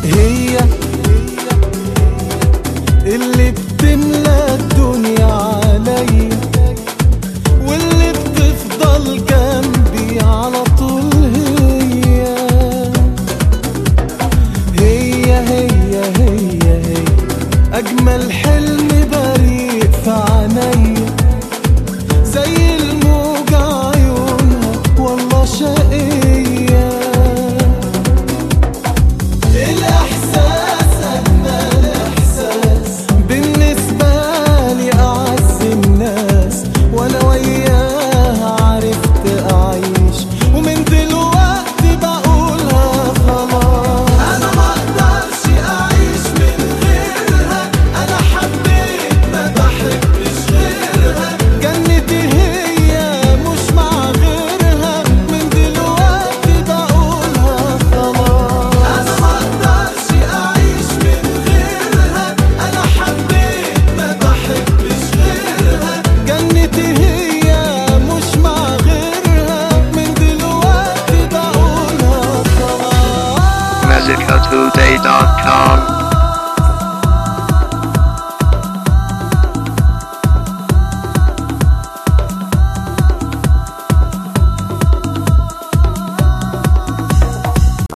هي اللي بتملى الدنيا عليا واللي بتفضل جنبي على طول هي هي هي هي هي أجمل حلم بريء في عينيا زي الموج عيونها والله شقية الإحساس أجمل إحساس بالنسبة لي أعز الناس وأنا وياها عرفت أعيش ومن دلوقتي بقولها خلاص أنا ما أقدرش أعيش من غيرها أنا حبيت ما بحبش غيرها جنتي هي مش مع غيرها من دلوقتي بقولها خلاص أنا ما أقدرش أعيش من غيرها أنا حبيت ما بحبش غيرها جنتي هي مش مع غيرها من دلوقتي بقولها خلاص MexicoToday.com.